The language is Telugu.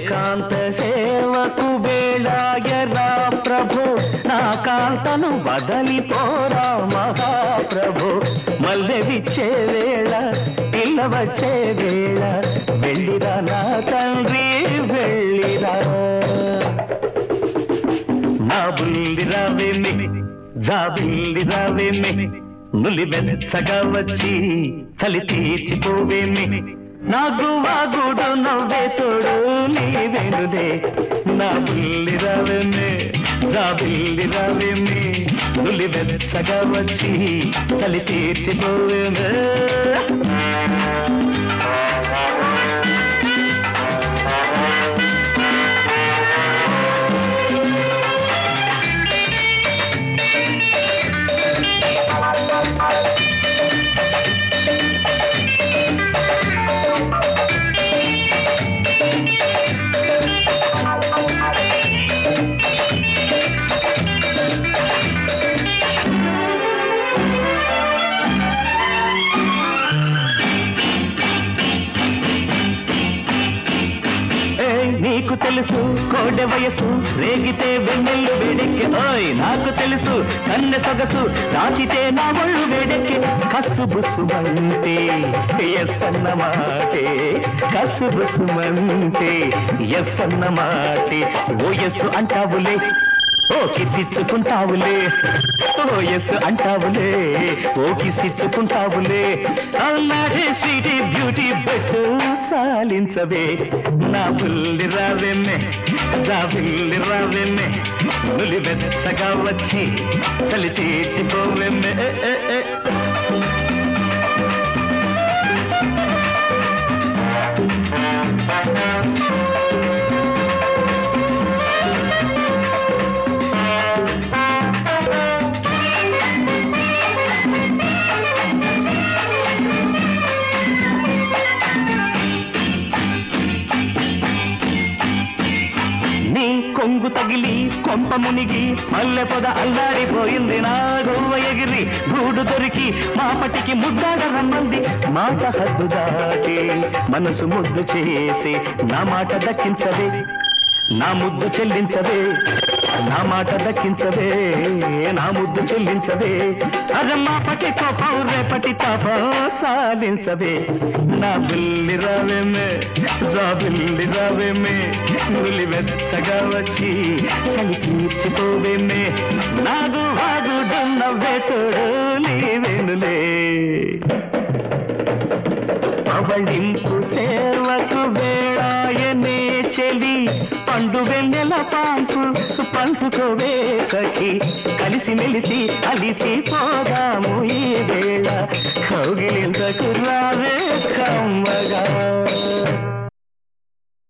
ఏకాంత సేవకు వేళాయరా ప్రభు నా కాంతను వదలిపోరా మహాప్రభు మల్లె విచ్చే వేళ పిల్ల వచ్చే వేళ వెళ్ళిరా నా తండ్రి వెళ్ళిరా నా బుల్లిరా వెమ్మి జాబిల్లిరా వెమ్మి నులి వెచ్చగా వచ్చి చలి తీర్చిపోవేమి నా గువాగుడు నవ్వే తోడు నీవెనుదే నా బుల్లిరా వెమ్మి జాబిల్లిరా వెమ్మి నులి వెచ్చగా వచ్చి చలి తీర్చిపోవేమే ఏయ్, నీకు తెలుసు కోడె వయసు రేగితే వెన్నెల్లు వేడెక్కి ఓయ్ నాకు తెలుసు కన్నె సొగసు దాచితే నా ఒళ్ళు వేడెక్కి కసు బుసుమంటే ఎస్ అన్న మాటే కసు బుసుమంటే ఎస్ అన్న మాటే ఓ ఎస్ అంటావులే ఓ కిసిచ్చుకుంటావులే ఓ ఎస్ అంటావులే ఓ కిసిచ్చుకుంటావులే అన్నాడే స్వీటీ బ్యూటీ బెట్టు చాలించవే నా పుల్లి రావెమ్మె నా పుల్లి రావెమ్మె నులి వెచ్చగా వచ్చి చలి తీర్చిపోవెమ్మె ఏ, ఏ, ఏ. నీ కొంగు తగిలి కొంప మునిగి మల్లె పొద అల్లాడిపోయింది నా గువ్వ ఎగిరి గూడు దొరికి మాపటికి ముద్దాడ రమ్మంది మాట హద్దు దాటి మనసు ముద్దు చేసి నా మాట దక్కించవే నా ముద్దు చెల్లించవే నా మాట దక్కించవే నా ముద్దు చెల్లించవే అరే మాపటి కోపం రేపటి తాపం సాధించవే నా బిల్లి రావేమే జా బిల్లి రావేమే నులి వెచ్చగా వచ్చి చలి తీర్చిపోవేమే నాగు వాగుడు నవ్వే తోడు నీవేనులే పవళింపు సేవకు వేళాయనే చెలి పండు వెన్నెల పాంపు పంచుకోవే సఖి కలిసి మెలిసి అలిసి పోదాము ఈ వేళ కౌగిలింతకు రావే కమ్మగా